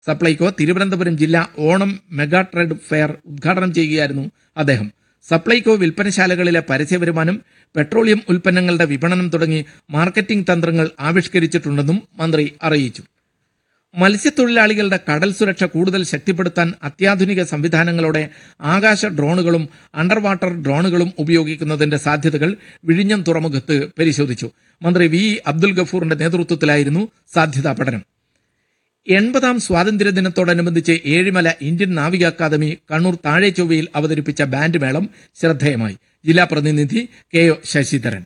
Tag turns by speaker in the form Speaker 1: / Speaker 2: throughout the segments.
Speaker 1: സപ്ലൈകോ തിരുവനന്തപുരം ജില്ലാ Onam mega trade fair ഉദ്ഘാടനം ചെയ്യുകയായിരുന്നു അദ്ദേഹം സപ്ലൈകോ വിൽപ്പനശാലകളിലെ പരസ്യവരുമാനം പെട്രോളിയം ഉൽപ്പന്നങ്ങളുടെ വിപണനം തുടങ്ങി മാർക്കറ്റിംഗ് തന്ത്രങ്ങൾ ആവിഷ്കരിച്ചിട്ടുണ്ടെന്നും മന്ത്രി അറിയിച്ചു മത്സ്യത്തൊഴിലാളികളുടെ കടൽ സുരക്ഷ കൂടുതൽ ശക്തിപ്പെടുത്താൻ അത്യാധുനിക സംവിധാനങ്ങളോടെ ആകാശ ഡ്രോണുകളും അണ്ടർ വാട്ടർ ഡ്രോണുകളും ഉപയോഗിക്കുന്നതിന്റെ സാധ്യതകൾ വിഴിഞ്ഞം തുറമുഖത്ത് പരിശോധിച്ചു മന്ത്രി വി ഇ അബ്ദുൽ ഗഫൂറിന്റെ നേതൃത്വത്തിലായിരുന്നു സാധ്യതാ പഠനം എൺപതാം സ്വാതന്ത്ര്യദിനത്തോടനുബന്ധിച്ച് ഏഴിമല ഇന്ത്യൻ നാവിക അക്കാദമി കണ്ണൂർ താഴെച്ചൊവ്വയിൽ അവതരിപ്പിച്ച ബാൻഡ് മേളം ശ്രദ്ധേയമായി ജില്ലാ പ്രതിനിധി കെ ഒ ശശിധരൻ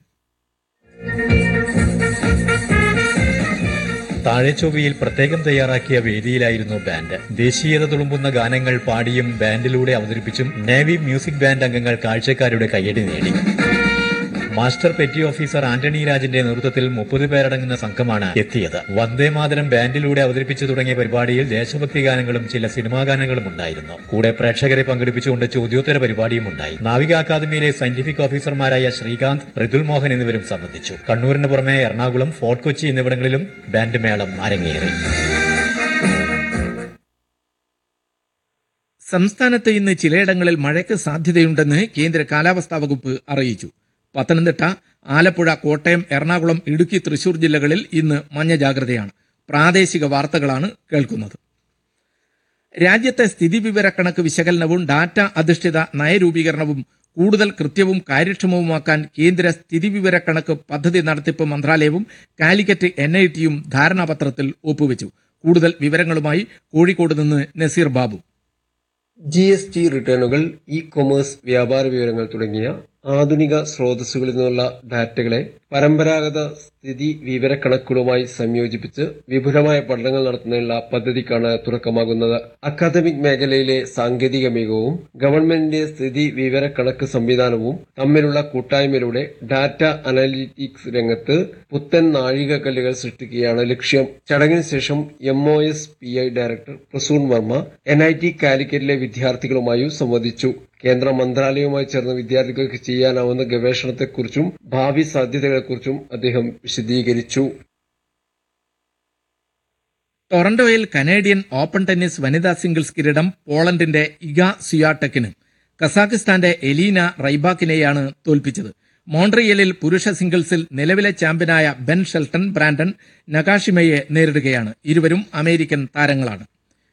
Speaker 2: താഴെച്ചൊവ്വയിൽ പ്രത്യേകം തയ്യാറാക്കിയ വേദിയിലായിരുന്നു ബാൻഡ് ദേശീയത തുളുമ്പുന്ന ഗാനങ്ങൾ പാടിയും ബാൻഡിലൂടെ അവതരിപ്പിച്ചും നേവി മ്യൂസിക് ബാൻഡ് അംഗങ്ങൾ കാഴ്ചക്കാരുടെ കയ്യടി നേടി മാസ്റ്റർ പെറ്റി ഓഫീസർ ആന്റണി രാജിന്റെ നേതൃത്വത്തിൽ മുപ്പത് പേരടങ്ങുന്ന സംഘമാണ് എത്തിയത് വന്ദേമാതരം ബാൻഡിലൂടെ അവതരിപ്പിച്ചു തുടങ്ങിയ പരിപാടിയിൽ ദേശഭക്തി ഗാനങ്ങളും ചില സിനിമാ ഗാനങ്ങളും ഉണ്ടായിരുന്നു കൂടെ പ്രേക്ഷകരെ പങ്കെടുപ്പിച്ചുകൊണ്ട് ചോദ്യോത്തര പരിപാടിയും ഉണ്ടായി നാവിക അക്കാദമിയിലെ സയന്റിഫിക് ഓഫീസർമാരായ ശ്രീകാന്ത് മൃദുൽ മോഹൻ എന്നിവരും സംബന്ധിച്ചു കണ്ണൂരിന് പുറമെ എറണാകുളം ഫോർട്ട് കൊച്ചി എന്നിവിടങ്ങളിലും ബാൻഡ് മേളം അരങ്ങേറി
Speaker 1: സംസ്ഥാനത്ത് ഇന്ന് ചിലയിടങ്ങളിൽ മഴയ്ക്ക് സാധ്യതയുണ്ടെന്ന് കേന്ദ്ര കാലാവസ്ഥാ വകുപ്പ് അറിയിച്ചു പത്തനംതിട്ട ആലപ്പുഴ കോട്ടയം എറണാകുളം ഇടുക്കി തൃശൂർ ജില്ലകളിൽ ഇന്ന് മഞ്ഞ ജാഗ്രതയാണ് പ്രാദേശിക വാർത്തകളാണ് കേൾക്കുന്നത് രാജ്യത്തെ സ്ഥിതിവിവരക്കണക്ക് വിശകലനവും ഡാറ്റ അധിഷ്ഠിത നയരൂപീകരണവും കൂടുതൽ കൃത്യവും കാര്യക്ഷമവുമാക്കാൻ കേന്ദ്ര സ്ഥിതിവിവരക്കണക്ക് പദ്ധതി നടത്തിപ്പ് മന്ത്രാലയവും കാലിക്കറ്റ് എൻ ഐ ടിയും ധാരണാപത്രത്തിൽ ഒപ്പുവെച്ചു കൂടുതൽ വിവരങ്ങളുമായി കോഴിക്കോട് നിന്ന് Naseer Babu
Speaker 3: G S T റിട്ടേണുകൾ ഇ കൊമേഴ്സ് വ്യാപാര വിവരങ്ങൾ തുടങ്ങിയ ആധുനിക സ്രോതസ്സുകളിൽ നിന്നുള്ള ഡാറ്റകളെ പരമ്പരാഗത സ്ഥിതി വിവരക്കണക്കുകളുമായി സംയോജിപ്പിച്ച് വിപുലമായ പഠനങ്ങൾ നടത്തുന്നതിനുള്ള പദ്ധതിക്കാണ് തുടക്കമാകുന്നത് അക്കാദമിക് മേഖലയിലെ സാങ്കേതിക മികവും ഗവൺമെന്റിന്റെ സ്ഥിതി വിവരക്കണക്ക് സംവിധാനവും തമ്മിലുള്ള കൂട്ടായ്മയിലൂടെ ഡാറ്റ അനലിറ്റിക്സ് രംഗത്ത് പുത്തൻ നാഴികക്കല്ലുകൾ സൃഷ്ടിക്കുകയാണ് ലക്ഷ്യം ചടങ്ങിന് ശേഷം M O S P I director Prasoon Varma N I T കാലിക്കറ്റിലെ വിദ്യാർത്ഥികളുമായും സംവദിച്ചു കേന്ദ്ര മന്ത്രാലയവുമായി ചേർന്ന് വിദ്യാർത്ഥികൾക്ക് ചെയ്യാനാവുന്ന ഗവേഷണത്തെക്കുറിച്ചും ഭാവി സാധ്യതകളെക്കുറിച്ചും അദ്ദേഹം വിശദീകരിച്ചു
Speaker 1: ടൊറന്റോയിൽ കനേഡിയൻ ഓപ്പൺ ടെന്നീസ് വനിതാ സിംഗിൾസ് കിരീടം പോളണ്ടിന്റെ ഇഗ സിയാടെക്കിന് കസാഖിസ്ഥാന്റെ എലീന റൈബാക്കിനെയാണ് തോൽപ്പിച്ചത് മോൺട്രിയലിൽ പുരുഷ സിംഗിൾസിൽ നിലവിലെ ചാമ്പ്യനായ ബെൻ ഷെൽട്ടൺ ബ്രാൻഡൺ നഗാഷിമയെ നേരിടുകയാണ് ഇരുവരും അമേരിക്കൻ താരങ്ങളാണ്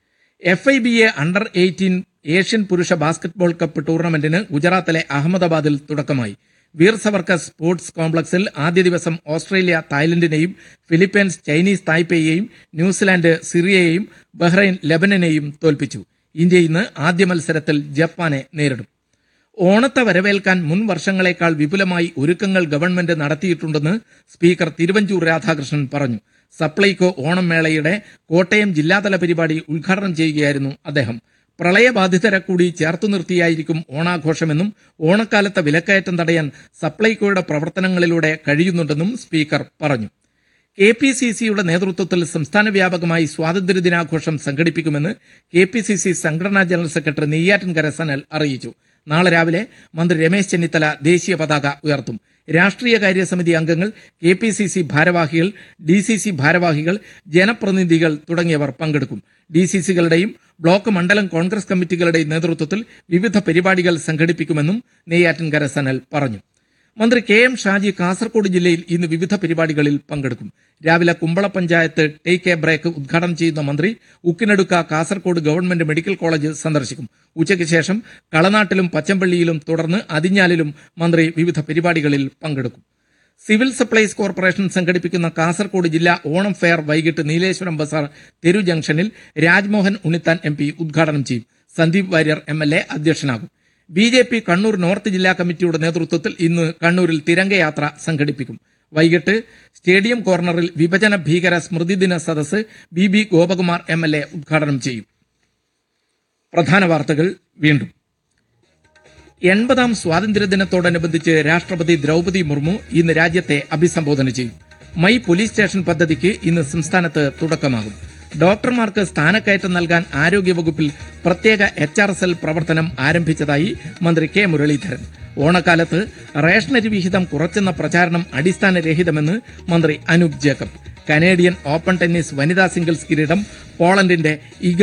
Speaker 1: F I B A under eighteen Asian പുരുഷ ബാസ്കറ്റ്ബോൾ കപ്പ് ടൂർണമെന്റിന് ഗുജറാത്തിലെ അഹമ്മദാബാദിൽ തുടക്കമായി വീർ സവർക്കർ സ്പോർട്സ് കോംപ്ലക്സിൽ ആദ്യ ദിവസം ഓസ്ട്രേലിയ തായ്ലൻഡിനെയും ഫിലിപ്പീൻസ് ചൈനീസ് തായ്പേയെയും ന്യൂസിലാൻഡ് സിറിയയെയും ബഹ്റൈൻ ലെബനനെയും തോൽപ്പിച്ചു ഇന്ത്യ ഇന്ന് ആദ്യ മത്സരത്തിൽ ജപ്പാനെ നേരിടും ഓണത്തെ വരവേൽക്കാൻ മുൻ വർഷങ്ങളെക്കാൾ വിപുലമായി ഒരുക്കങ്ങൾ ഗവൺമെന്റ് നടത്തിയിട്ടുണ്ടെന്ന് സ്പീക്കർ തിരുവഞ്ചൂർ രാധാകൃഷ്ണൻ പറഞ്ഞു സപ്ലൈകോ ഓണം മേളയുടെ കോട്ടയം ജില്ലാതല പരിപാടി ഉദ്ഘാടനം ചെയ്യുകയായിരുന്നു അദ്ദേഹം പ്രളയബാധിതരെ കൂടി ചേർത്തു നിർത്തിയായിരിക്കും ഓണാഘോഷമെന്നും ഓണക്കാലത്തെ വിലക്കയറ്റം തടയാൻ സപ്ലൈകോയുടെ പ്രവർത്തനങ്ങളിലൂടെ കഴിയുന്നുണ്ടെന്നും സ്പീക്കർ പറഞ്ഞു കെ പി സി സിയുടെ നേതൃത്വത്തിൽ സംസ്ഥാന വ്യാപകമായി സ്വാതന്ത്ര്യദിനാഘോഷം സംഘടിപ്പിക്കുമെന്ന് കെ പി സി സി സംഘടനാ ജനറൽ സെക്രട്ടറി നെയ്യാറ്റിൻകര സനൽ അറിയിച്ചു നാളെ രാവിലെ മന്ത്രി രമേശ് ചെന്നിത്തല ദേശീയ പതാക ഉയർത്തും രാഷ്ട്രീയ കാര്യസമിതി അംഗങ്ങൾ കെ പി സി സി ഭാരവാഹികൾ ഡി സി സി ഭാരവാഹികൾ ജനപ്രതിനിധികൾ തുടങ്ങിയവർ പങ്കെടുക്കും ഡി സി സികളുടെയും ബ്ലോക്ക് മണ്ഡലം കോൺഗ്രസ് കമ്മിറ്റികളുടെയും നേതൃത്വത്തിൽ വിവിധ പരിപാടികൾ സംഘടിപ്പിക്കുമെന്നും നെയ്യാറ്റിൻകര സനൽ പറഞ്ഞു മന്ത്രി കെ എം ഷാജി കാസർഗോഡ് ജില്ലയിൽ ഇന്ന് വിവിധ പരിപാടികളിൽ പങ്കെടുക്കും രാവിലെ Kumbla panchayat take a break ഉദ്ഘാടനം ചെയ്യുന്ന മന്ത്രി Ukkinadukka Kasaragod government medical college സന്ദർശിക്കും ഉച്ചയ്ക്ക് ശേഷം കളനാട്ടിലും പച്ചമ്പള്ളിയിലും തുടർന്ന് അതിഞ്ഞാലിലും മന്ത്രി വിവിധ പരിപാടികളിൽ പങ്കെടുക്കും സിവിൽ സപ്ലൈസ് കോർപ്പറേഷൻ സംഘടിപ്പിക്കുന്ന കാസർഗോഡ് ജില്ലാ ഓണം ഫെയർ വൈകിട്ട് നീലേശ്വരം ബസാർ തെരു ജംഗ്ഷനിൽ രാജ്മോഹൻ ഉണ്ണിത്താൻ എം പി ഉദ്ഘാടനം ചെയ്യും Sandeep Warrier M L A അധ്യക്ഷനാകും B J P Kannur north ജില്ലാ കമ്മിറ്റിയുടെ നേതൃത്വത്തിൽ ഇന്ന് കണ്ണൂരിൽ തിരംഗയാത്ര സംഘടിപ്പിക്കും വൈകിട്ട് സ്റ്റേഡിയം കോർണറിൽ വിഭജന ഭീകര സ്മൃതിദിന സദസ്സ് B B Gopakumar M L A ഉദ്ഘാടനം ചെയ്യും പ്രധാന വാർത്തകൾ വീണ്ടും എൺപതാം സ്വാതന്ത്ര്യദിനത്തോടനുബന്ധിച്ച് രാഷ്ട്രപതി ദ്രൗപദി മുർമു ഇന്ന് രാജ്യത്തെ അഭിസംബോധന ചെയ്യും മൈ പോലീസ് സ്റ്റേഷൻ പദ്ധതിക്ക് ഇന്ന് സംസ്ഥാനത്ത് തുടക്കമാകും ഡോക്ടർമാർക്ക് സ്ഥാനക്കയറ്റം നൽകാൻ ആരോഗ്യവകുപ്പിൽ പ്രത്യേക എച്ച് ആർ എസ് എൽ പ്രവർത്തനം ആരംഭിച്ചതായി മന്ത്രി കെ മുരളീധരൻ ഓണക്കാലത്ത് റേഷനരി വിഹിതം കുറച്ചെന്ന പ്രചാരണം അടിസ്ഥാനരഹിതമെന്ന് മന്ത്രി Anoop Jacob Canadian open tennis വനിതാ സിംഗിൾസ് കിരീടം പോളണ്ടിന്റെ ഇഗ